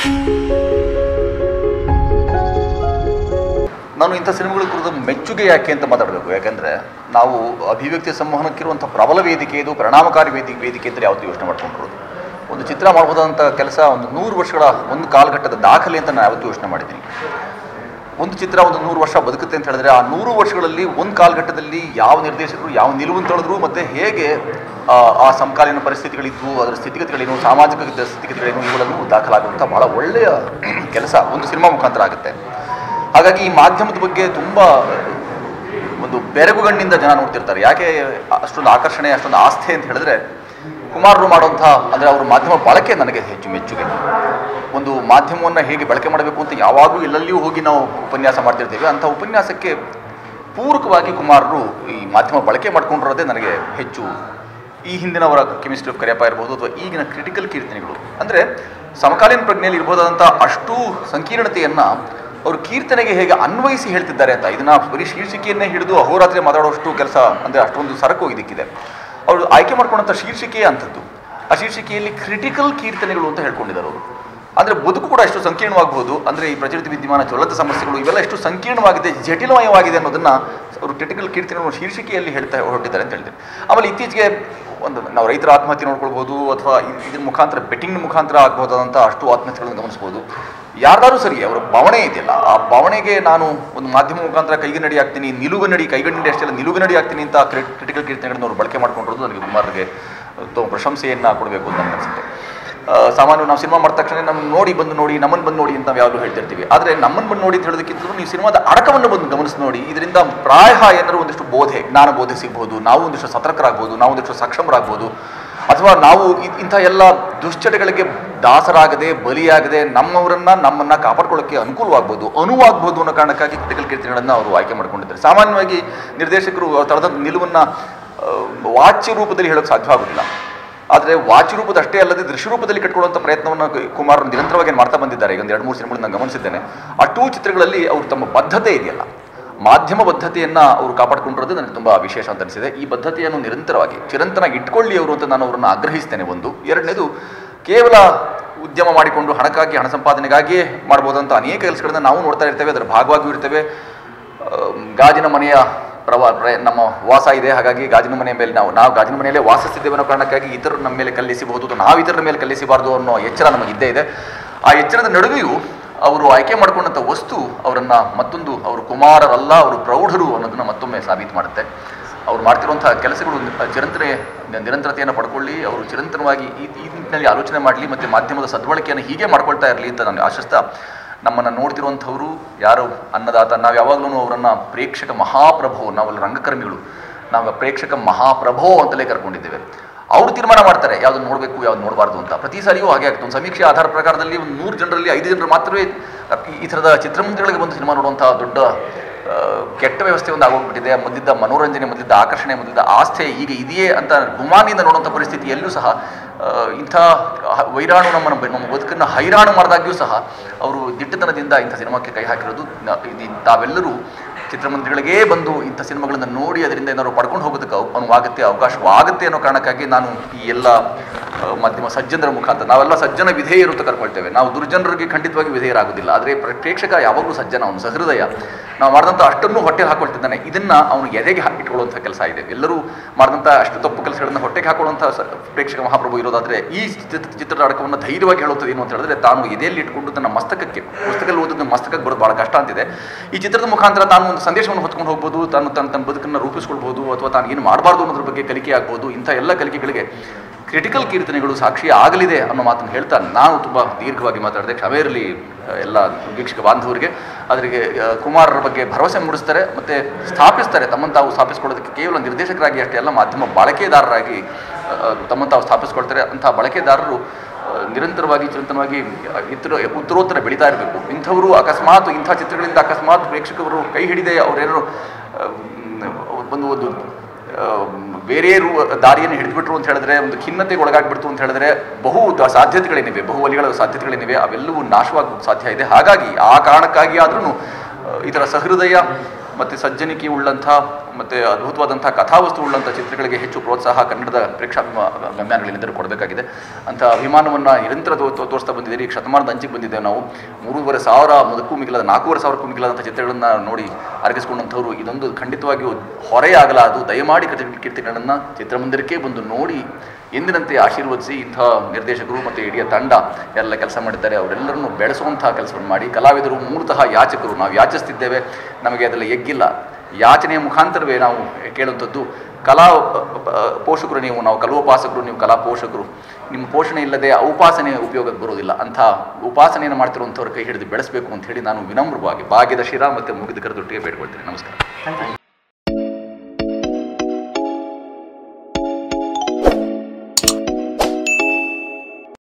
ನಾನು ಇಂಥ ಸಿನಿಮಾಗಳ ಕುರಿತು ಮೆಚ್ಚುಗೆ ಯಾಕೆ ಅಂತ ಮಾತಾಡಬೇಕು ಯಾಕೆಂದರೆ ನಾವು ಅಭಿವ್ಯಕ್ತಿ ಸಂವಹನಕ್ಕಿರುವಂಥ ಪ್ರಬಲ ವೇದಿಕೆ ಇದು ಪರಿಣಾಮಕಾರಿ ವೇದಿಕೆ ವೇದಿಕೆ ಅಂತ ಯಾವತ್ತೂ ಯೋಚನೆ ಮಾಡ್ಕೊಂಡಿರೋದು ಒಂದು ಚಿತ್ರ ಮಾಡ್ಬೋದಂಥ ಕೆಲಸ ಒಂದು ನೂರು ವರ್ಷಗಳ ಒಂದು ಕಾಲಘಟ್ಟದ ದಾಖಲೆ ಅಂತ ನಾನು ಯಾವತ್ತೂ ಯೋಚನೆ ಮಾಡಿದ್ದೀನಿ ಒಂದು ಚಿತ್ರ ಒಂದು ನೂರು ವರ್ಷ ಬದುಕುತ್ತೆ ಅಂತ ಹೇಳಿದ್ರೆ ಆ ನೂರು ವರ್ಷಗಳಲ್ಲಿ ಒಂದು ಕಾಲಘಟ್ಟದಲ್ಲಿ ಯಾವ ನಿರ್ದೇಶಕರು ಯಾವ ನಿಲುವನ್ನು ತಳೆದ್ರು ಮತ್ತು ಹೇಗೆ ಆ, ಆ ಸಮಕಾಲೀನ ಪರಿಸ್ಥಿತಿಗಳಿದ್ವು ಅದರ ಸ್ಥಿತಿಗತಿಗಳೇನು ಸಾಮಾಜಿಕ ಇದ್ದ ಸ್ಥಿತಿಗತಿಗಳೇನು ಇವುಗಳನ್ನು ದಾಖಲಾಗುವಂಥ ಬಹಳ ಒಳ್ಳೆಯ ಕೆಲಸ ಒಂದು ಸಿನಿಮಾ ಮುಖಾಂತರ ಆಗುತ್ತೆ ಹಾಗಾಗಿ ಈ ಮಾಧ್ಯಮದ ಬಗ್ಗೆ ತುಂಬ ಒಂದು ಬೆರಗುಗಣ್ಣಿಂದ ಜನ ನೋಡ್ತಿರ್ತಾರೆ ಯಾಕೆ ಅಷ್ಟೊಂದು ಆಕರ್ಷಣೆ ಅಷ್ಟೊಂದು ಆಸ್ಥೆ ಅಂತ ಹೇಳಿದ್ರೆ ಕುಮಾರರು ಮಾಡುವಂಥ ಅಂದರೆ ಅವ್ರ ಮಾಧ್ಯಮ ಬಳಕೆ ನನಗೆ ಹೆಚ್ಚು ಮೆಚ್ಚುಗೆ ಒಂದು ಮಾಧ್ಯಮವನ್ನು ಹೇಗೆ ಬಳಕೆ ಮಾಡಬೇಕು ಅಂತ ಯಾವಾಗಲೂ ಎಲ್ಲೆಲ್ಲಿಯೂ ಹೋಗಿ ನಾವು ಉಪನ್ಯಾಸ ಮಾಡ್ತಿರ್ತೇವೆ ಅಂಥ ಉಪನ್ಯಾಸಕ್ಕೆ ಪೂರಕವಾಗಿ ಕುಮಾರರು ಈ ಮಾಧ್ಯಮ ಬಳಕೆ ಮಾಡ್ಕೊಂಡಿರೋದೇ ನನಗೆ ಹೆಚ್ಚು ಈ ಹಿಂದಿನವರ ಕೆಮಿಸ್ಟ್ರಿ ಆಫ್ ಕರಿಯಪ್ಪ ಇರ್ಬೋದು ಅಥವಾ ಈಗಿನ ಕ್ರಿಟಿಕಲ್ ಕೀರ್ತನೆಗಳು ಅಂದರೆ ಸಮಕಾಲೀನ ಪ್ರಜ್ಞೆಯಲ್ಲಿ ಇರ್ಬೋದಾದಂಥ ಅಷ್ಟು ಸಂಕೀರ್ಣತೆಯನ್ನು ಅವರು ಕೀರ್ತನೆಗೆ ಹೇಗೆ ಅನ್ವಯಿಸಿ ಹೇಳ್ತಿದ್ದಾರೆ ಅಂತ ಇದನ್ನ ಬರೀ ಶೀರ್ಷಿಕೆಯನ್ನೇ ಹಿಡಿದು ಅಹೋರಾತ್ರಿ ಮಾತಾಡೋಷ್ಟು ಕೆಲಸ ಅಂದರೆ ಅಷ್ಟೊಂದು ಸರಕು ಇದಕ್ಕಿದೆ ಅವರು ಆಯ್ಕೆ ಮಾಡ್ಕೊಂಡಂಥ ಶೀರ್ಷಿಕೆಯೇ ಅಂಥದ್ದು ಆ ಶೀರ್ಷಿಕೆಯಲ್ಲಿ ಕ್ರಿಟಿಕಲ್ ಕೀರ್ತನೆಗಳು ಅಂತ ಹೇಳ್ಕೊಂಡಿದ್ದಾರೆ ಅವರು ಅಂದರೆ ಬದುಕು ಕೂಡ ಎಷ್ಟು ಸಂಕೀರ್ಣವಾಗಬಹುದು ಅಂದರೆ ಈ ಪ್ರಚಲಿತ ವಿದ್ಯಮಾನ ಜ್ವಲಂತ ಸಮಸ್ಯೆಗಳು ಇವೆಲ್ಲ ಎಷ್ಟು ಸಂಕೀರ್ಣವಾಗಿದೆ ಜಟಿಲಮಯವಾಗಿದೆ ಅನ್ನೋದನ್ನ ಅವರು ಕ್ರಿಟಿಕಲ್ ಕೀರ್ತನೆಗಳು ಶೀರ್ಷಿಕೆಯಲ್ಲಿ ಹೇಳ್ತಾ ಹೊರಟಿದ್ದಾರೆ ಅಂತ ಹೇಳಿದ್ದಾರೆ ಆಮೇಲೆ ಇತ್ತೀಚೆಗೆ ಒಂದು ನಾವು ರೈತರ ಆತ್ಮಹತ್ಯೆ ನೋಡ್ಕೊಳ್ಬೋದು ಅಥವಾ ಇದ್- ಇದ್ರ ಮುಖಾಂತರ ಬೆಟ್ಟಿಂಗ್ ಮುಖಾಂತರ ಆಗ್ಬೋದಾದಂಥ ಅಷ್ಟು ಆತ್ಮಹತ್ಯೆಗಳನ್ನು ಗಮನಿಸ್ಬೋದು ಯಾರ್ದಾರು ಸರಿ ಅವರ ಭಾವನೆ ಇದೆಯಲ್ಲ ಆ ಭಾವನೆಗೆ ನಾನು ಒಂದು ಮಾಧ್ಯಮ ಮುಖಾಂತರ ಕೈಗನ್ನಡಿ ಆಗ್ತೀನಿ ನಿಲುಗನ್ನಡಿ ಕೈಗನ್ನಡಿ ಅಷ್ಟೆಲ್ಲ ನಿಲುಗನ್ನಡಿ ಆಗ್ತೀನಿ ಅಂತ ಕ್ರಿಟಿಕಲ್ ಕೀರ್ತನೆಗಳನ್ನು ಅವರು ಬಳಕೆ ಮಾಡ್ಕೊಂಡಿರೋದು ನನಗೆ ಕುಮಾರ್ಗೆ ತುಂಬ ಪ್ರಶಂಸೆಯನ್ನು ಕೊಡಬೇಕು ಅಂತ ನನಗೆ ಅನಿಸುತ್ತೆ ಆ, ಸಾಮಾನ್ಯ ನಾವು ಸಿನಿಮಾ ಮಾಡಿದ ತಕ್ಷಣ ನಮ್ಮನ್ನು ನೋಡಿ ಬಂದು ನೋಡಿ ನಮ್ಮನ್ನು ಬಂದು ನೋಡಿ ಅಂತ ನಾವು ಯಾವಾಗಲೂ ಹೇಳ್ತಿರ್ತೀವಿ ಆದರೆ ನಮ್ಮನ್ನು ಬಂದು ನೋಡಿ ಅಂತ ಹೇಳೋದಕ್ಕಿಂತ ನೀವು ಸಿನಿಮಾದ ಅಡಕವನ್ನು ಬಂದು ಗಮನಿಸಿ ನೋಡಿ ಇದರಿಂದ ಪ್ರಾಯ ಏನಾದ್ರು ಒಂದಿಷ್ಟು ಬೋಧೆ ಜ್ಞಾನ ಬೋಧೆ ಸಿಗ್ಬೋದು ನಾವು ಒಂದಿಷ್ಟು ಸತರ್ಕರಾಗ್ಬೋದು ನಾವು ಒಂದಿಷ್ಟು ಸಕ್ಷಮರಾಗ್ಬೋದು ಅಥವಾ ನಾವು ಇ- ಇಂಥ ಎಲ್ಲ ದುಶ್ಚಟಗಳಿಗೆ ದಾಸರಾಗದೆ ಬಲಿಯಾಗದೆ ನಮ್ಮವರನ್ನ ನಮ್ಮನ್ನ ಕಾಪಾಡ್ಕೊಳ್ಳೋಕ್ಕೆ ಅನುಕೂಲವಾಗ್ಬೋದು ಅನುವಾಗ್ಬೋದು ಅನ್ನೋ ಕಾರಣಕ್ಕಾಗಿ ಕ್ರಿಟಿಕಲ್ ಕೀರ್ತನೆಗಳನ್ನು ಅವರು ಆಯ್ಕೆ ಮಾಡ್ಕೊಂಡಿದ್ದಾರೆ ಸಾಮಾನ್ಯವಾಗಿ ನಿರ್ದೇಶಕರು ತಳದ ನಿಲುವನ್ನು ಆ, ವಾಚ್ಯ ರೂಪದಲ್ಲಿ ಹೇಳೋಕ್ಕೆ ಸಾಧ್ಯ ಆಗೋದಿಲ್ಲ ಆದರೆ ವಾಚಿ ರೂಪದ ಅಷ್ಟೇ ಅಲ್ಲದೆ ದೃಶ್ಯ ರೂಪದಲ್ಲಿ ಕಟ್ಕೊಳ್ಳುವಂಥ ಪ್ರಯತ್ನವನ್ನು ಕುಮಾರ್ ನಿರಂತರವಾಗಿ ಏನ್ ಮಾಡ್ತಾ ಬಂದಿದ್ದಾರೆ ಈಗ ಒಂದು ಎರಡು ಮೂರು ಸಿನಿಮಾಗಳನ್ನ ನಾನು ಗಮನಿಸಿದ್ದೇನೆ ಆ ಟೂ ಚಿತ್ರಗಳಲ್ಲಿ ಅವರು ತಮ್ಮ ಬದ್ಧತೆ ಇದೆಯಲ್ಲ ಮಾಧ್ಯಮ ಬದ್ಧತೆಯನ್ನು ಅವರು ಕಾಪಾಡಿಕೊಂಡಿರೋದು ನನಗೆ ತುಂಬ ವಿಶೇಷ ಅಂತ ಅನಿಸಿದೆ ಈ ಬದ್ಧತೆಯನ್ನು ನಿರಂತರವಾಗಿ ಚಿರಂತನಾಗಿ ಇಟ್ಕೊಳ್ಳಿ ಅವರು ಅಂತ ನಾನು ಅವರನ್ನು ಆಗ್ರಹಿಸ್ತೇನೆ ಒಂದು ಎರಡನೇದು ಕೇವಲ ಉದ್ಯಮ ಮಾಡಿಕೊಂಡು ಹಣಕ್ಕಾಗಿ ಹಣ ಸಂಪಾದನೆಗಾಗಿಯೇ ಮಾಡ್ಬೋದಂತ ಅನೇಕ ಕೆಲಸಗಳನ್ನ ನಾವು ನೋಡ್ತಾ ಇರ್ತೇವೆ ಅದರ ಭಾಗವಾಗಿಯೂ ಇರ್ತೇವೆ ಆ, ಗಾಜಿನ ಮನೆಯ ಪ್ರವಾ ಪ್ರ- ನಮ್ಮ ವಾಸ ಇದೆ ಹಾಗಾಗಿ ಗಾಜಿನ ಮನೆಯ ಮೇಲೆ ನಾವು ನಾವು ಗಾಜಿನ ಮನೆಯಲ್ಲೇ ವಾಸಿಸ್ತಿದ್ದೇವೆ ಅನ್ನೋ ಕಾರಣಕ್ಕಾಗಿ ಇತರರು ನಮ್ಮ ಮೇಲೆ ಕಲ್ಲಿಸಬಹುದು ಅಥವಾ ನಾವು ಇತರರ ಮೇಲೆ ಕಲ್ಲಿಸಬಾರ್ದು ಅನ್ನೋ ಎಚ್ಚರ ನಮಗೆ ಇದ್ದೇ ಇದೆ ಆ ಎಚ್ಚರದ ನಡುವೆಯೂ ಅವರು ಆಯ್ಕೆ ಮಾಡ್ಕೊಂಡಂಥ ವಸ್ತು ಅವರನ್ನ ಮತ್ತೊಂದು ಅವರು ಕುಮಾರರಲ್ಲ ಅವರು ಪ್ರೌಢರು ಅನ್ನೋದನ್ನ ಮತ್ತೊಮ್ಮೆ ಸಾಬೀತು ಮಾಡುತ್ತೆ ಅವ್ರು ಮಾಡ್ತಿರುವಂತಹ ಕೆಲಸಗಳು ಚಿರಂತನೆ ನಿರಂತರತೆಯನ್ನು ಪಡ್ಕೊಳ್ಳಿ ಅವರು ಚಿರಂತನವಾಗಿ ಈ ಈ ನಿಟ್ಟಿನಲ್ಲಿ ಆಲೋಚನೆ ಮಾಡಲಿ ಮತ್ತು ಮಾಧ್ಯಮದ ಸದ್ಬಳಕೆಯನ್ನು ಹೀಗೆ ಮಾಡ್ಕೊಳ್ತಾ ಇರಲಿ ಅಂತ ನಾನು ಆಶಿಸ್ತಾ ನಮ್ಮನ್ನು ನೋಡ್ತಿರುವಂಥವರು ಯಾರು ಅನ್ನದಾತ ನಾವು ಯಾವಾಗಲೂ ಅವರನ್ನು ಪ್ರೇಕ್ಷಕ ಮಹಾಪ್ರಭು ನಾವಲ್ಲಿ ರಂಗಕರ್ಮಿಗಳು ನಾವು ಪ್ರೇಕ್ಷಕ ಮಹಾಪ್ರಭೋ ಅಂತಲೇ ಕರ್ಕೊಂಡಿದ್ದೇವೆ ಅವರು ತೀರ್ಮಾನ ಮಾಡ್ತಾರೆ ಯಾವ್ದನ್ನು ನೋಡಬೇಕು ಯಾವ್ದು ನೋಡಬಾರ್ದು ಅಂತ ಪ್ರತಿ ಸಾರಿಯೂ ಹಾಗೆ ಆಗ್ತದೆ ಒಂದು ಸಮೀಕ್ಷೆ ಆಧಾರ ಪ್ರಕಾರದಲ್ಲಿ ಒಂದು ನೂರು ಜನರಲ್ಲಿ ಐದು ಜನರು ಮಾತ್ರವೇ ಈ- ಈ ಥರದ ಚಿತ್ರಮಂದಿರಗಳಿಗೆ ಬಂದು ಸಿನಿಮಾ ನೋಡುವಂಥ ದೊಡ್ಡ ಆ, ಕೆಟ್ಟ ವ್ಯವಸ್ಥೆ ಒಂದು ಆಗೋಗ್ಬಿಟ್ಟಿದೆ ಮೊದಲಿದ್ದ ಮನೋರಂಜನೆ ಮೊದಲಿದ್ದ ಆಕರ್ಷಣೆ ಮೊದಲಿದ್ದ ಆಸ್ಥೆ ಈಗ ಇದೆಯೇ ಅಂತ ಗುಮಾನಿಯಿಂದ ನೋಡುವಂಥ ಪರಿಸ್ಥಿತಿಯಲ್ಲೂ ಸಹ ಆ, ಇಂಥ ಹ- ವೈರಾಣು ನಮ್ಮನ್ನು ಬ- ನಮ್ಮ ಬದುಕನ್ನು ಹೈರಾಣು ಮಾಡಿದಾಗ್ಯೂ ಸಹ ಅವರು ದಿಟ್ಟತನದಿಂದ ಇಂಥ ಸಿನಿಮಾಕ್ಕೆ ಕೈ ಹಾಕಿರೋದು ನ- ಇದು ತಾವೆಲ್ಲರೂ ಚಿತ್ರಮಂದಿರಗಳಿಗೇ ಬಂದು ಇಂಥ ಸಿನಿಮಾಗಳನ್ನು ನೋಡಿ ಅದರಿಂದ ಏನಾದ್ರು ಪಡ್ಕೊಂಡು ಹೋಗೋದಕ್ಕೆ ಅವ- ಅನುವಾಗುತ್ತೆ ಅವಕಾಶವಾಗುತ್ತೆ ಅನ್ನೋ ಕಾರಣಕ್ಕಾಗಿ ನಾನು ಈ ಎಲ್ಲ ಆ, ಮಾಧ್ಯಮ ಸಜ್ಜನರ ಮುಖಾಂತರ ನಾವೆಲ್ಲ ಸಜ್ಜನ ವಿಧೇಯರು ಅಂತ ಕರ್ಕೊಳ್ತೇವೆ ನಾವು ದುರ್ಜನರಿಗೆ ಖಂಡಿತವಾಗಿ ವಿಧೇಯರಾಗೋದಿಲ್ಲ ಆದರೆ ಪ್ರ- ಪ್ರೇಕ್ಷಕ ಯಾವಾಗಲೂ ಸಜ್ಜನ ಅವನು ಸಹೃದಯ ನಾವು ಮಾಡಿದಂಥ ಅಷ್ಟನ್ನು ಹೊಟ್ಟೆಗೆ ಹಾಕೊಳ್ತಿದ್ದಾನೆ ಇದನ್ನ ಅವನು ಎದೆಗೆ ಹಾಕಿಟ್ಕೊಳ್ಳುವಂಥ ಕೆಲಸ ಇದೆ ಎಲ್ಲರೂ ಮಾಡಿದಂಥ ಅಷ್ಟು ತಪ್ಪು ಕೆಲಸಗಳನ್ನು ಹೊಟ್ಟೆಗೆ ಹಾಕೊಳ್ಳುವಂಥ ಸ- ಪ್ರೇಕ್ಷಕ ಮಹಾಪ್ರಭು ಇರೋದಾದ್ರೆ ಈ ಚಿತ್ರ ಚಿತ್ರದ ಅಡಕವನ್ನು ಧೈರ್ಯವಾಗಿ ಹೇಳುತ್ತದೆ ಏನು ಅಂತ ಹೇಳಿದ್ರೆ ತಾನು ಎದೆಯಲ್ಲಿ ಇಟ್ಕೊಂಡು ತನ್ನ ಮಸ್ತಕಕ್ಕೆ ಪುಸ್ತಕದಲ್ಲಿ ಓದೋದನ್ನ ಮಸ್ತಕಕ್ಕೆ ಬರೋದು ಭಾಳ ಕಷ್ಟ ಅಂತಿದೆ ಈ ಚಿತ್ರದ ಮುಖಾಂತರ ತಾನು ಒಂದು ಸಂದೇಶವನ್ನು ಹೊತ್ಕೊಂಡು ಹೋಗ್ಬೋದು ತಾನು ತನ್ನ ತನ್ನ ಬದುಕನ್ನು ರೂಪಿಸ್ಕೊಳ್ಬೋದು ಅಥವಾ ತಾನು ಏನು ಮಾಡಬಾರ್ದು ಅನ್ನೋದ್ರ ಬಗ್ಗೆ ಕಲಿಕೆ ಆಗ್ಬೋದು ಇಂಥ ಎಲ್ಲ ಕಲಿಕೆಗಳಿಗೆ ಕ್ರಿಟಿಕಲ್ ಕೀರ್ತನೆಗಳು ಸಾಕ್ಷಿ ಆಗಲಿದೆ ಅನ್ನೋ ಮಾತನ್ನು ಹೇಳ್ತಾ ನಾನು ತುಂಬ ದೀರ್ಘವಾಗಿ ಮಾತಾಡಿದೆ ಕ್ಷಮೆ ಇರಲಿ ಆ, ಎಲ್ಲ ವೀಕ್ಷಕ ಬಾಂಧವರಿಗೆ ಅದರಿಗೆ ಆ, ಕುಮಾರರ ಬಗ್ಗೆ ಭರವಸೆ ಮೂಡಿಸ್ತಾರೆ ಮತ್ತು ಸ್ಥಾಪಿಸ್ತಾರೆ ತಮ್ಮನ್ನು ತಾವು ಸ್ಥಾಪಿಸ್ಕೊಳ್ಳೋದಕ್ಕೆ ಕೇವಲ ನಿರ್ದೇಶಕರಾಗಿ ಅಷ್ಟೇ ಅಲ್ಲ ಮಾಧ್ಯಮ ಬಳಕೆದಾರರಾಗಿ ಆ, ತಮ್ಮನ್ನು ತಾವು ಸ್ಥಾಪಿಸ್ಕೊಳ್ತಾರೆ ಅಂಥ ಬಳಕೆದಾರರು ಆ, ನಿರಂತರವಾಗಿ ಚಿರಂತನವಾಗಿ ಇತರ ಉತ್ತರೋತ್ತರ ಬೆಳೀತಾ ಇರಬೇಕು ಇಂಥವರು ಅಕಸ್ಮಾತ್ ಇಂಥ ಚಿತ್ರಗಳಿಂದ ಅಕಸ್ಮಾತ್ ಪ್ರೇಕ್ಷಕರು ಕೈ ಹಿಡಿದೆ ಅವರೇನೋ ಒಂದು ಒಂದು ಆ, ಬೇರೆ ರೂ ದಾರಿಯನ್ನು ಹಿಡಿದ್ಬಿಟ್ರು ಅಂತ ಹೇಳಿದ್ರೆ ಒಂದು ಖಿನ್ನತೆಗೆ ಒಳಗಾಗ್ಬಿಡ್ತು ಅಂತ ಹೇಳಿದ್ರೆ ಬಹು ದ- ಸಾಧ್ಯತೆಗಳೇನಿವೆ ಬಹು ವಲಿಗಳ ಸಾಧ್ಯತೆಗಳೇನಿವೆ ಅವೆಲ್ಲವೂ ನಾಶವಾಗೋಕ್ಕೆ ಸಾಧ್ಯ ಇದೆ ಹಾಗಾಗಿ ಆ ಕಾರಣಕ್ಕಾಗಿ ಆದ್ರೂ ಈ ಥರ ಸಹೃದಯ ಮತ್ತು ಸಜ್ಜನಿಕೆ ಉಳ್ಳಂಥ ಮತ್ತು ಅದ್ಭುತವಾದಂಥ ಕಥಾವಸ್ತು ಉಳ್ಳಂಥ ಚಿತ್ರಗಳಿಗೆ ಹೆಚ್ಚು ಪ್ರೋತ್ಸಾಹ ಕನ್ನಡದ ಪ್ರೇಕ್ಷಾಭಿಮ ಗಮ್ಯಾನಗಳಿಂದಲೂ ಕೊಡಬೇಕಾಗಿದೆ ಅಂಥ ಅಭಿಮಾನವನ್ನು ನಿರಂತರ ತೋ- ತೋ- ತೋರಿಸ್ತಾ ಬಂದಿದ್ದೀರಿ ಈಗ ಶತಮಾನದ ಅಂಚಿಗೆ ಬಂದಿದ್ದೇವೆ ನಾವು ಮೂರುವರೆ ಸಾವಿರ ಮುದಕ್ಕೂ ಮಿಗಿಲಾದ ನಾಲ್ಕೂವರೆ ಸಾವಿರಕ್ಕೂ ಮಿಗಿಲಾದಂಥ ಚಿತ್ರಗಳನ್ನು ನೋಡಿ ಅರಗಿಸ್ಕೊಂಡಂಥವ್ರು ಇದೊಂದು ಖಂಡಿತವಾಗಿಯೂ ಹೊರೆಯಾಗಲಾರದು ದಯಮಾಡಿ ಕೃತಿ ಕೀರ್ತಿಗಳನ್ನು ಚಿತ್ರಮಂದಿರಕ್ಕೆ ಬಂದು ನೋಡಿ ಎಂದಿನಂತೆ ಆಶೀರ್ವದಿಸಿ ಇಂಥ ನಿರ್ದೇಶಕರು ಮತ್ತು ಇಡೀ ತಂಡ ಎಲ್ಲ ಕೆಲಸ ಮಾಡಿದ್ದಾರೆ ಅವರೆಲ್ಲರನ್ನು ಬೆಳೆಸುವಂತಹ ಕೆಲಸವನ್ನು ಮಾಡಿ ಕಲಾವಿದರು ಮೂಲತಃ ಯಾಚಕರು ನಾವು ಯಾಚಿಸ್ತಿದ್ದೇವೆ ನಮಗೆ ಅದರಲ್ಲಿ ಎಗ್ಗಿಲ್ಲ ಯಾಚನೆಯ ಮುಖಾಂತರವೇ ನಾವು ಕೇಳುವಂಥದ್ದು ಕಲಾ ಪ- ಪ- ಪೋಷಕರು ನೀವು ನಾವು ಕಲೋಪಾಸಕರು ನೀವು ಕಲಾ ಪೋಷಕರು ನಿಮ್ಮ ಪೋಷಣೆ ಇಲ್ಲದೆ ಉಪಾಸನೆ ಉಪಯೋಗಕ್ಕೆ ಬರೋದಿಲ್ಲ ಅಂಥ ಉಪಾಸನೆಯನ್ನು ಮಾಡ್ತಿರುವಂಥವ್ರ ಕೈ ಹಿಡಿದು ಬೆಳೆಸಬೇಕು ಅಂತ ಹೇಳಿ ನಾನು ವಿನಮ್ರವಾಗಿ ಭಾಗ್ಯದ ಶಿರ ಮತ್ತು ಮುಗಿದ ಕರೆದೊಟ್ಟಿಗೆ ಬೇಡ್ಕೊಳ್ತೀನಿ ನಮಸ್ಕಾರ